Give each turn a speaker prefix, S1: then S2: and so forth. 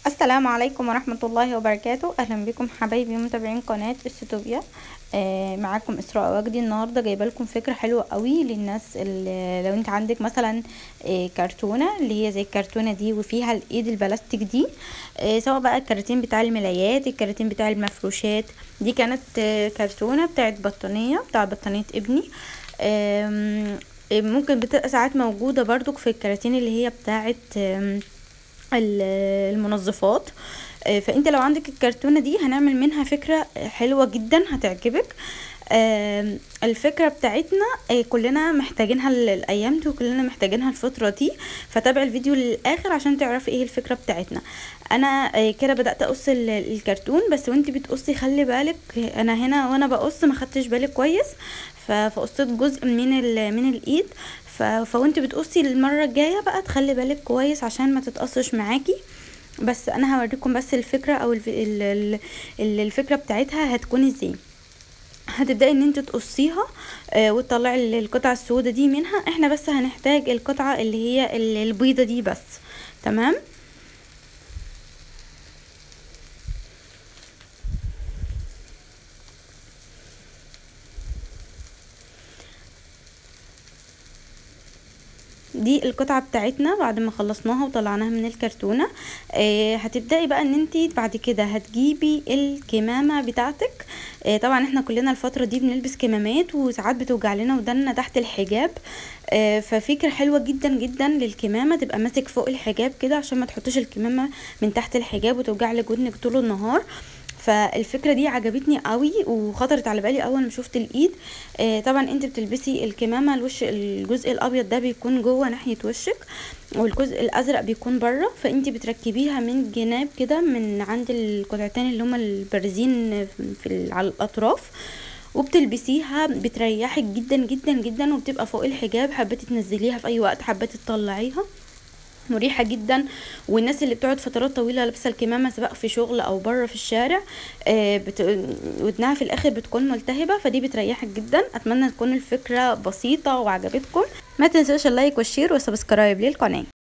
S1: السلام عليكم ورحمة الله وبركاته أهلا بكم حبايبي متابعين قناة استوبيا آه معاكم إسراء وجدي النهاردة جايبة لكم فكرة حلوة قوي للناس اللي لو انت عندك مثلا آه كرتونة اللي هي زي الكرتونة دي وفيها الإيد البلاستيك دي آه سواء بقى الكراتين بتاع الملايات الكراتين بتاع المفروشات دي كانت آه كرتونة بتاعت بطانية بتاع بطانية ابني آه ممكن بتبقى ساعات موجودة برضو في الكراتين اللي هي بتاعت آه المنظفات فانت لو عندك الكرتونه دي هنعمل منها فكره حلوه جدا هتعجبك الفكره بتاعتنا كلنا محتاجينها الايام دي وكلنا محتاجينها الفتره دي فتابع الفيديو للاخر عشان تعرفي ايه الفكره بتاعتنا انا كده بدات اقص الكرتون بس وانت بتقصي خلي بالك انا هنا وانا بقص ما خدتش بالي كويس فقصيت جزء من من الايد فوانت بتقصي المره الجايه بقى تخلي بالك كويس عشان ما تتقصش معاكي بس انا هوريكم بس الفكره او الفكره بتاعتها هتكون ازاي هتبداي ان انت تقصيها آه وتطلعي القطعه السوداء دي منها احنا بس هنحتاج القطعه اللي هي البيضه دي بس تمام دي القطعه بتاعتنا بعد ما خلصناها وطلعناها من الكرتونه آه هتبداي بقى ان انت بعد كده هتجيبي الكمامه بتاعتك آه طبعا احنا كلنا الفتره دي بنلبس كمامات وساعات بتوجع لنا ودنا تحت الحجاب آه ففكره حلوه جدا جدا للكمامه تبقى ماسك فوق الحجاب كده عشان ما تحطيش الكمامه من تحت الحجاب وتوجع لك ودنك طول النهار فالفكره دي عجبتني قوي وخطرت على بالي اول ما شفت الايد آه طبعا انت بتلبسي الكمامه الوش الجزء الابيض ده بيكون جوه ناحيه وشك والجزء الازرق بيكون بره فانت بتركبيها من جناب كده من عند القطعتين اللي هما البارزين في على الاطراف وبتلبسيها بتريحك جدا جدا جدا وبتبقى فوق الحجاب حبيتي تنزليها في اي وقت حبيتي تطلعيها مريحه جدا والناس اللي بتقعد فترات طويله لابسه الكمامه سواء في شغل او بره في الشارع آه بت... ودنها في الاخر بتكون ملتهبه فدي بتريحك جدا اتمنى تكون الفكره بسيطه وعجبتكم ما تنسوش اللايك والشير والسبسكرايب للقناه